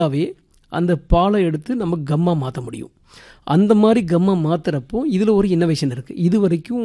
வே அந்த பாலை எடுத்து நம்ம கம்மா மாற்ற முடியும் அந்த மாதிரி கம்மா மாற்றுறப்போ இதில் ஒரு இன்னோவேஷன் இருக்குது இது வரைக்கும்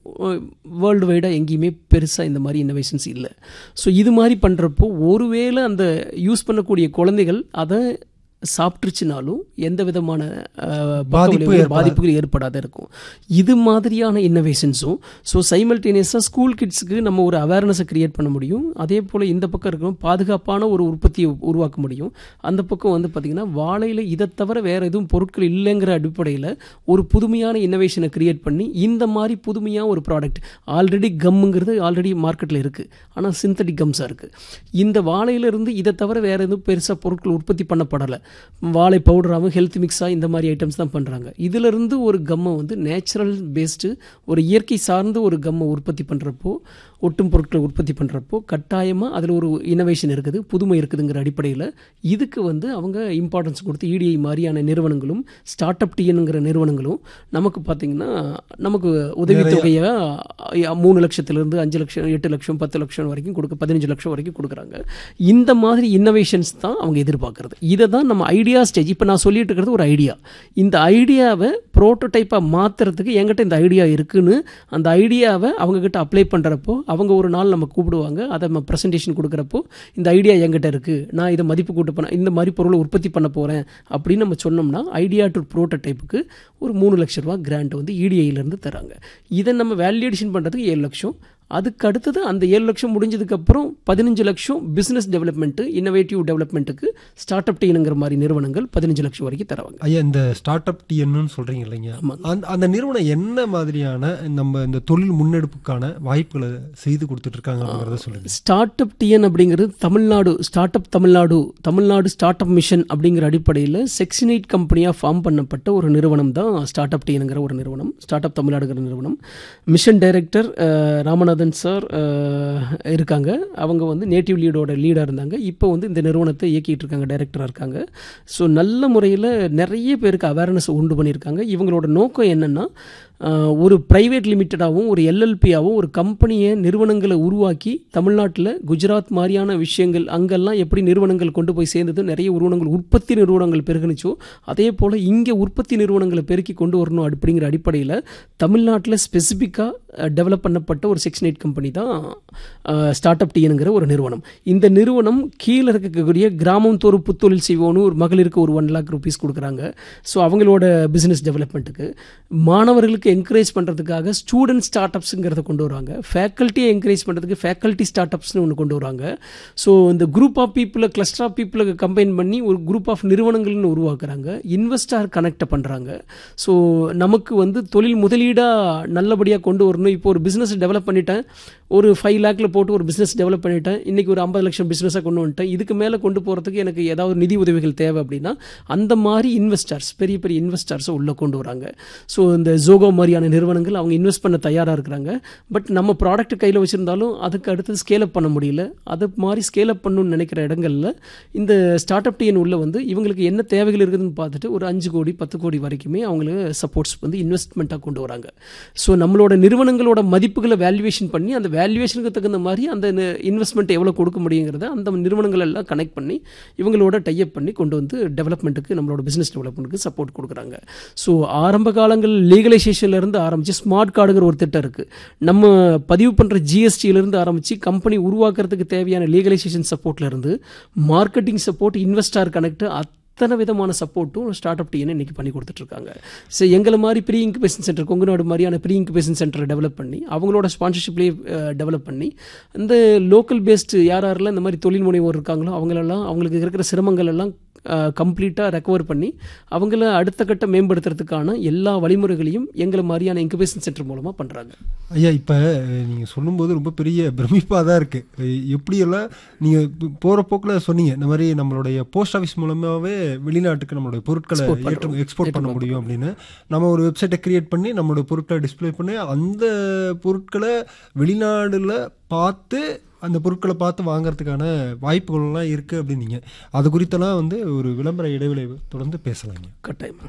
வேர்ல்டு வைடாக எங்கேயுமே பெருசாக இந்த மாதிரி இன்னோவேஷன்ஸ் இல்லை ஸோ இது மாதிரி பண்ணுறப்போ ஒருவேளை அந்த யூஸ் பண்ணக்கூடிய குழந்தைகள் அதை சாப்பிட்டுருச்சுனாலும் எந்த விதமான அஹ், பக்க பாதிப்பு விளைவுகள், ஏற்படாது. பாதிப்புகள் ஏற்படாத இருக்கும் இது மாதிரியான இன்னோவேஷன்ஸும் ஸோ சைமல்டேனியஸாக ஸ்கூல் கிட்ஸுக்கு நம்ம ஒரு அவேர்னஸை கிரியேட் பண்ண முடியும் அதே போல் இந்த பக்கம் இருக்கிற பாதுகாப்பான ஒரு உற்பத்தியை உருவாக்க முடியும் அந்த பக்கம் வந்து பார்த்திங்கன்னா வாழையில் இதை தவிர வேறு எதுவும் பொருட்கள் இல்லைங்கிற அடிப்படையில் ஒரு புதுமையான இன்னோவேஷனை கிரியேட் பண்ணி இந்த மாதிரி புதுமையாக ஒரு ப்ராடக்ட் ஆல்ரெடி கம்முங்கிறது ஆல்ரெடி மார்க்கெட்டில் இருக்குது ஆனால் சிந்தட்டிக் கம்ஸாக இருக்குது இந்த வாழையிலிருந்து இதை தவிர வேறு எதுவும் பெருசாக பொருட்கள் உற்பத்தி பண்ணப்படலை வாழை பவுடராகவும் ஹெல்த் மிக்ஸாக இந்த மாதிரி ஐட்டம்ஸ் தான் பண்ணுறாங்க இதிலிருந்து ஒரு கம்மை வந்து நேச்சுரல் பேஸ்டு ஒரு இயற்கை சார்ந்த ஒரு கம்மை உற்பத்தி பண்ணுறப்போ ஒட்டும் பொருட்களை உற்பத்தி பண்ணுறப்போ கட்டாயமாக அதில் ஒரு இனோவேஷன் இருக்குது புதுமை இருக்குதுங்கிற அடிப்படையில் இதுக்கு வந்து அவங்க இம்பார்ட்டன்ஸ் கொடுத்து இடிஐ மாதிரியான நிறுவனங்களும் ஸ்டார்ட் அப் டிஎன்ங்கிற நிறுவனங்களும் நமக்கு பார்த்திங்கன்னா நமக்கு உதவித்தொகையாக மூணு லட்சத்துலேருந்து அஞ்சு லட்சம் எட்டு லட்சம் பத்து லட்சம் வரைக்கும் கொடுக்க பதினஞ்சு லட்சம் வரைக்கும் கொடுக்குறாங்க இந்த மாதிரி இன்னோவேஷன்ஸ் தான் அவங்க எதிர்பார்க்குறது இதை தான் நம்ம ஐடியா ஸ்டேஜ் இப்போ நான் சொல்லிட்டு இருக்கிறது ஒரு ஐடியா இந்த ஐடியாவை ப்ரோட்டோடைப்பாக மாற்றுறதுக்கு என்கிட்ட இந்த ஐடியா இருக்குன்னு அந்த ஐடியாவை அவங்கக்கிட்ட அப்ளை பண்ணுறப்போ அவங்க ஒரு நாள் நம்ம கூப்பிடுவாங்க அதை நம்ம ப்ரெசன்டேஷன் கொடுக்குறப்போ இந்த ஐடியா என்கிட்ட இருக்குது நான் இதை மதிப்பு கூட்ட பண்ண இந்த மாதிரி பொருளை உற்பத்தி பண்ண போகிறேன் அப்படின்னு நம்ம சொன்னோம்னா ஐடியா டு ப்ரோட்டோடைப்புக்கு ஒரு மூணு லட்ச ரூபா கிராண்ட் வந்து இடிஐலேருந்து தராங்க இதை நம்ம வேல்யூடேஷன் பண்ணுறதுக்கு ஏழு லட்சம் அதுக்கு அடுத்தது அந்த ஏழு லட்சம் முடிஞ்சதுக்கப்புறம் பதினஞ்சு லட்சம் பிஸ்னஸ் டெவலப்மெண்ட்டு இன்னோவேட்டிவ் டெவலப்மெண்ட்டுக்கு ஸ்டார்ட் அப் டீனுங்கிற மாதிரி நிறுவனங்கள் பதினஞ்சு லட்சம் வரைக்கும் தருவாங்க ஐயா இந்த ஸ்டார்ட் அப் டிஎன்னு சொல்றீங்க இல்லைங்க ஆமாங்க. அந்த அந்த நிறுவனம் என்ன மாதிரியான நம்ம இந்த தொழில் முன்னெடுப்புக்கான வாய்ப்புகளை செய்து கொடுத்துட்டு இருக்காங்க அப்படிங்கிறத சொல்லுங்க ஸ்டார்ட் அப் டிஎன் அப்படிங்கிறது Tamil Nadu start up Tamil Nadu Tamil Nadu start up mission அப்படிங்கிற அடிப்படையில் செக்ஷன் எயிட் கம்பெனியாக ஃபார்ம் பண்ணப்பட்ட ஒரு நிறுவனம் தான் ஸ்டார்ட் அப் டிஎன்ங்கிற ஒரு நிறுவனம் ஸ்டார்ட் அப் தமிழ்நாடுங்கிற நிறுவனம் மிஷன் டைரக்டர் ராமநாதன் சார் அஹ், இருக்காங்க அவங்க வந்து நேட்டிவ் லீடோட லீடாக இருந்தாங்க இப்போ வந்து இந்த நிறுவனத்தை இயக்கிட்டு இருக்காங்க டைரக்டராக இருக்காங்க ஸோ நல்ல முறையில் நிறைய பேருக்கு அவேர்னஸ் உண்டு பண்ணியிருக்காங்க இவங்களோட நோக்கம் என்னென்னா ஆஹ் ஒரு ப்ரைவேட் லிமிட்டடாகவும் ஒரு எல்எல்பியாகவும் ஒரு கம்பெனியை நிறுவனங்களை உருவாக்கி தமிழ்நாட்டில் குஜராத் மாதிரியான விஷயங்கள் அங்கெல்லாம் எப்படி நிறுவனங்கள் கொண்டு போய் சேர்ந்தது நிறைய நிறுவனங்கள் உற்பத்தி நிறுவனங்கள் பெருகுனுச்சோ அதே போல் இங்கே உற்பத்தி நிறுவனங்களை பெருக்கி கொண்டு வரணும் அப்படிங்கிற அடிப்படையில் தமிழ்நாட்டில் ஸ்பெசிஃபிக்காக டெவலப் பண்ணப்பட்ட ஒரு செக்ஷன் எயிட் கம்பெனி தான் ஸ்டார்ட் அப் டிஎனுங்கிற ஒரு நிறுவனம் இந்த நிறுவனம் கீழே இருக்கக்கூடிய கிராமம் தோறும் புத்தொழில் செய்வோன்னு ஒரு மகளிருக்கு ஒரு ஒன் லேக் ருபீஸ் கொடுக்குறாங்க ஸோ அவங்களோட பிஸ்னஸ் டெவலப்மெண்ட்டுக்கு மாணவர்களுக்கு என்கரேஜ் பண்ணுறதுக்காக ஸ்டூடெண்ட் ஸ்டார்ட் அப்ஸுங்கிறத கொண்டு வருவாங்க ஃபேக்கல்ட்டியை என்கரேஜ் பண்ணுறதுக்கு ஃபேக்கல்ட்டி ஸ்டார்ட் அப்ஸ்னு ஒன்று கொண்டு வராங்க ஸோ இந்த குரூப் ஆஃப் பீப்புளை கிளஸ்டர் ஆஃப் பீப்புளை கம்பைன் பண்ணி ஒரு குரூப் ஆஃப் நிறுவனங்கள்னு உருவாக்குறாங்க இன்வெஸ்டார் கனெக்டை பண்ணுறாங்க ஸோ நமக்கு வந்து தொழில் முதலீடாக நல்லபடியாக கொண்டு வரணும் இப்போ ஒரு பிஸ்னஸ் டெவலப் பண்ணிட்டேன் ஒரு ஃபைவ் லேக்கில் போட்டு ஒரு பிஸ்னஸ் டெவலப் பண்ணிட்டேன் இன்றைக்கி ஒரு ஐம்பது லட்சம் பிஸ்னஸாக கொண்டு வந்துட்டேன் இதுக்கு மேலே கொண்டு போகிறதுக்கு எனக்கு ஏதாவது நிதி உதவிகள் தேவை அப்படின்னா அந்த மாதிரி இன்வெஸ்டர்ஸ் பெரிய பெரிய இன்வெஸ்டர்ஸை உள்ளே கொண்டு வராங்க ஸோ இந்த ஜோகோ மாதிரியான நிறுவனங்கள் அவங்க இன்வெஸ்ட் பண்ண தயாராக இருக்கிறாங்க பட் நம்ம ப்ராடக்ட் கையில் வச்சுருந்தாலும் அதுக்கு அடுத்தது ஸ்கேல் அப் பண்ண முடியல அது மாதிரி ஸ்கேல் அப் பண்ணணும்னு நினைக்கிற இடங்களில் இந்த ஸ்டார்ட் அப் டிஎன் உள்ள வந்து இவங்களுக்கு என்ன தேவைகள் இருக்குதுன்னு பார்த்துட்டு ஒரு அஞ்சு கோடி பத்து கோடி வரைக்குமே அவங்களுக்கு சப்போர்ட்ஸ் வந்து இன்வெஸ்ட்மெண்ட்டாக கொண்டு வராங்க ஸோ நம்மளோட நிறுவனங்களோட மதிப்புகளை வேல்யூவேஷன் பண்ணி அந்த வேல்யூவேஷனுக்கு தகுந்த மாதிரி அந்த இன்வெஸ்ட்மெண்ட் எவ்வளோ கொடுக்க முடியுங்கிறத அந்த நிறுவனங்கள் எல்லாம் கனெக்ட் பண்ணி இவங்களோட டைப் பண்ணி கொண்டு வந்து டெவலப்மெண்ட்டுக்கு நம்மளோட பிஸ்னஸ் டெவலப்மெண்ட்டுக்கு சப்போர்ட் கொடுக்குறாங்க ஸோ ஆரம்ப காலங்கள் லீகலைசேஷன்லேருந்து ஆரம்பித்து ஸ்மார்ட் கார்டுங்கிற ஒரு திட்டம் இருக்குது நம்ம பதிவு பண்ணுற ஜிஎஸ்டியிலேருந்து ஆரம்பித்து கம்பெனி உருவாக்குறதுக்கு தேவையான லீகலைசேஷன் சப்போர்ட்லேருந்து மார்க்கெட்டிங் சப்போர்ட் இன்வெஸ்டார் கனெக்ட் அத்தனை விதமான சப்போர்ட்டும் ஸ்டார்ட் அப் டிஎன் இன்னைக்கு பண்ணி கொடுத்துட்ருக்காங்க ஸோ எங்களை மாதிரி ப்ரீ இன்குபேஷன் சென்டர் கொங்குநாடு மாதிரியான ப்ரீ இன்குபேஷன் சென்டரை டெவலப் பண்ணி அவங்களோட ஸ்பான்சர்ஷிப்லேயே டெவலப் பண்ணி இந்த லோக்கல் பேஸ்டு யார் யாரெல்லாம் இந்த மாதிரி தொழில் முனைவோர் இருக்காங்களோ அவங்களெல்லாம் அவங்களுக்கு இருக்கிற சிரமங்கள் எல்லாம் கம்ப்ளீட்டாக ரெக்கவர் பண்ணி அவங்கள அடுத்த கட்ட மேம்படுத்துறதுக்கான எல்லா வழிமுறைகளையும் எங்களை மாதிரியான இன்குபேஷன் சென்டர் மூலமாக பண்ணுறாங்க ஐயா இப்போ நீங்கள் சொல்லும்போது ரொம்ப பெரிய பிரமிப்பாக தான் இருக்குது எப்படியெல்லாம் நீங்கள் போகிற போக்கில் சொன்னீங்க இந்த மாதிரி நம்மளுடைய போஸ்ட் ஆஃபீஸ் மூலமாகவே வெளிநாட்டுக்கு நம்மளுடைய பொருட்களை Export பண்றோம். ஏற்று எக்ஸ்போர்ட் பண்ண முடியும் அப்படின்னு நம்ம ஒரு வெப்சைட்டை கிரியேட் பண்ணி நம்மளோட பொருட்களை டிஸ்ப்ளே பண்ணி அந்த பொருட்களை வெளிநாடுல பார்த்து அந்த பொருட்களை பார்த்து வாங்குறதுக்கான வாய்ப்புகள்லாம் இருக்குது அப்படின்னீங்க அது குறித்தெல்லாம் வந்து ஒரு விளம்பர இடைவேளை தொடர்ந்து பேசலாங்க கட்டாயமாக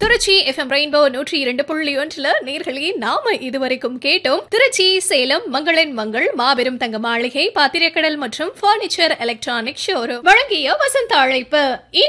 திருச்சி எஃப்எம் ரெயின்போ நூற்றி இரண்டு புள்ளி ஒன்றுல நேர்களே நாம இதுவரைக்கும் கேட்டோம் திருச்சி சேலம் மங்களின் மங்கள் மாபெரும் தங்க மாளிகை பாத்திரக்கடல் மற்றும் பர்னிச்சர் எலக்ட்ரானிக் ஷோரூம் வழங்கிய வசந்த அழைப்பு